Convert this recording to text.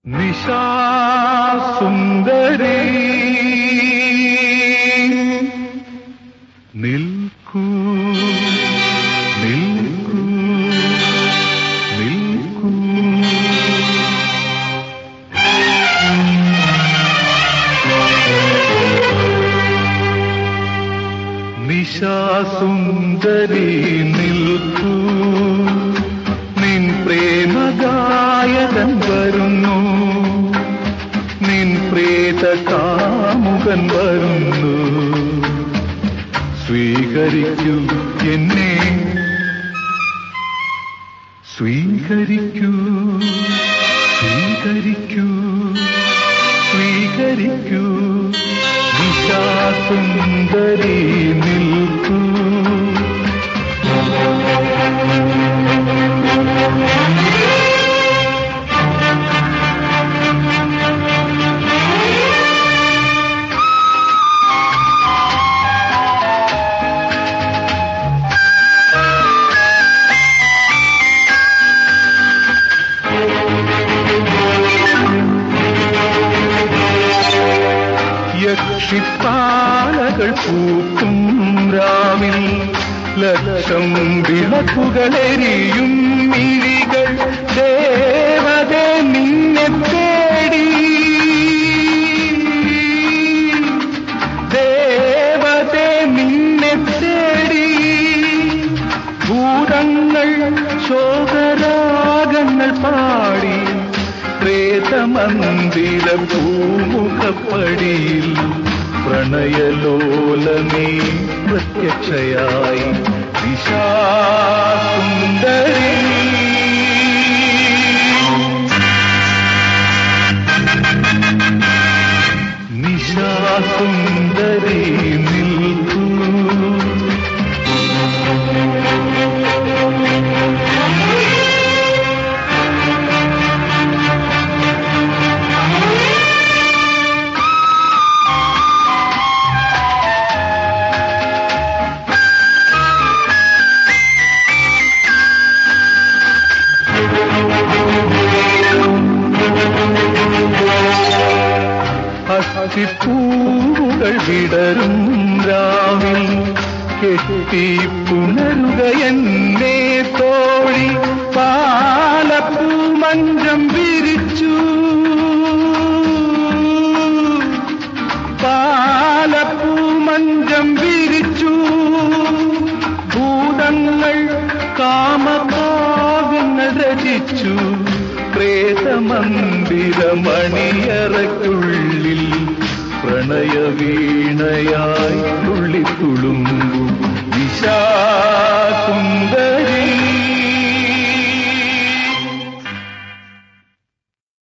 നിശാസുന്ദരി നിൽക്കൂ നിൽക്കൂ നിൽക്കൂ നിശാസുന്ദരി നിൽക്കൂ നിൻ പ്രേമഗായകൻ വരുന്നു നിൻ പ്രേത കാമുകൻ വരുന്നു സ്വീകരിക്കൂ എന്നെ സ്വീകരിക്കൂ സ്വീകരിക്കൂ സ്വീകരിക്കൂ നിശാസുന്ദരി നിൽക്കൂ യക്ഷിപ്പാലകൾ പൂക്കും രാവിൽ ലക്ഷം വിളക്കുകളെരിയും മിഴികൾ ദേവതേ നിന്നെ തേടി ദേവതേ നിന്നെ തേടി ഭൂതങ്ങൾ ശോകരാഗങ്ങൾ പാടി പ്രേതമന്ദിര പൂമുഖപ്പടിയിൽ പ്രണയലോലമേ പ്രത്യക്ഷയായി നിശാസുന്ദരി നിശാസുന്ദരി നിൽക്കൂ അസ്ഥിപ്പൂവുകൾ വിടരും രാവിൽ കെട്ടി പുണരുക എന്നെ തോഴി പാലപ്പൂ മഞ്ചം വിരിച്ചു പാലപ്പൂ മഞ്ചം വിരിച്ചു ഭൂതങ്ങൾ കാമകാവ്യങ്ങൾ രചിച്ചു പ്രേതമന്ദിരമണിയറയ്ക്കുള്ളിൽ പ്രണയവീണയായി തുള്ളിത്തുളുമ്പി